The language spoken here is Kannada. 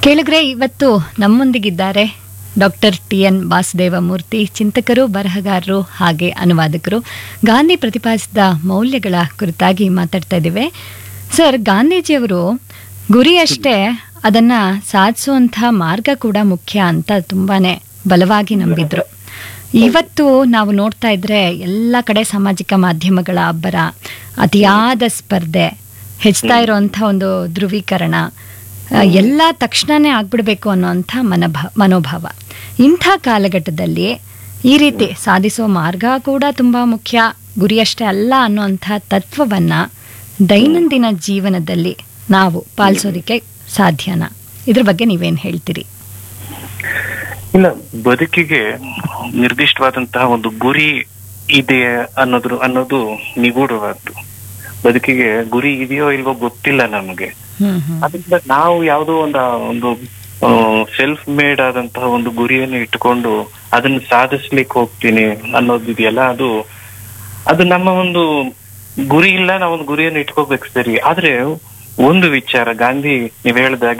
ಕೇಳಿದ್ರೆ ಇವತ್ತು ನಮ್ಮೊಂದಿಗಿದ್ದಾರೆ ಡಾಕ್ಟರ್ ಟಿ ಎನ್ ವಾಸುದೇವಮೂರ್ತಿ ಚಿಂತಕರು ಬರಹಗಾರರು ಹಾಗೆ ಅನುವಾದಕರು ಗಾಂಧಿ ಪ್ರತಿಪಾದಿಸಿದ ಮೌಲ್ಯಗಳ ಕುರಿತಾಗಿ ಮಾತಾಡ್ತಾ ಇದ್ದೇವೆ ಸರ್ ಗಾಂಧೀಜಿಯವರು ಗುರಿಯಷ್ಟೇ ಅದನ್ನ ಸಾಧಿಸುವಂಥ ಮಾರ್ಗ ಕೂಡ ಮುಖ್ಯ ಅಂತ ತುಂಬಾನೇ ಬಲವಾಗಿ ನಂಬಿದ್ರು ಇವತ್ತು ನಾವು ನೋಡ್ತಾ ಇದ್ರೆ ಎಲ್ಲ ಕಡೆ ಸಾಮಾಜಿಕ ಮಾಧ್ಯಮಗಳ ಅಬ್ಬರ ಅತಿಯಾದ ಸ್ಪರ್ಧೆ ಹೆಚ್ಚುತ್ತಾ ಇರುವಂಥ ಒಂದು ಧ್ರುವೀಕರಣ ಆ, ಎಲ್ಲ ತಕ್ಷಣನೇ ಆಗ್ಬಿಡ್ಬೇಕು ಅನ್ನೋಂಥ ಮನೋಭಾ ಮನೋಭಾವ ಇಂಥ ಕಾಲಘಟ್ಟದಲ್ಲಿ ಈ ರೀತಿ ಸಾಧಿಸೋ ಮಾರ್ಗ ಕೂಡ ತುಂಬ ಮುಖ್ಯ ಗುರಿಯಷ್ಟೇ ಅಲ್ಲ ಅನ್ನೋಂಥ ತತ್ವವನ್ನ ದೈನಂದಿನ ಜೀವನದಲ್ಲಿ ನಾವು ಪಾಲಿಸೋದಕ್ಕೆ ಸಾಧ್ಯನಾ ಇದ್ರ ಬಗ್ಗೆ ನೀವೇನು ಹೇಳ್ತೀರಿ ಇಲ್ಲ ಬದುಕಿಗೆ ನಿರ್ದಿಷ್ಟವಾದಂತಹ ಒಂದು ಗುರಿ ಇದೆ ಅನ್ನೋದ್ರ ಅನ್ನೋದು ನಿಗೂಢವಾದ್ದು ಬದುಕಿಗೆ ಗುರಿ ಇದೆಯೋ ಇಲ್ವೋ ಗೊತ್ತಿಲ್ಲ ನಮಗೆ ಹ್ಮ್ ಹ್ಮ್ ಅದರಿಂದ ನಾವು ಯಾವುದೋ ಒಂದು ಒಂದು ಸೆಲ್ಫ್ ಮೇಡ್ ಆದಂತಹ ಒಂದು ಗುರಿಯನ್ನು ಇಟ್ಟುಕೊಂಡು ಅದನ್ನ ಸಾಧಿಸ್ಲಿಕ್ಕೆ ಹೋಗ್ತೀನಿ ಅನ್ನೋದು ಇದೆಯಲ್ಲ ಅದು ಅದು ನಮ್ಮ ಒಂದು ಗುರಿ ಇಲ್ಲ ನಾವು ಒಂದು ಗುರಿಯನ್ನು ಇಟ್ಕೋಬೇಕು ಸರಿ ಆದ್ರೆ ಒಂದು ವಿಚಾರ ಗಾಂಧಿ ನೀವ್ ಹೇಳ್ದಾಗೆ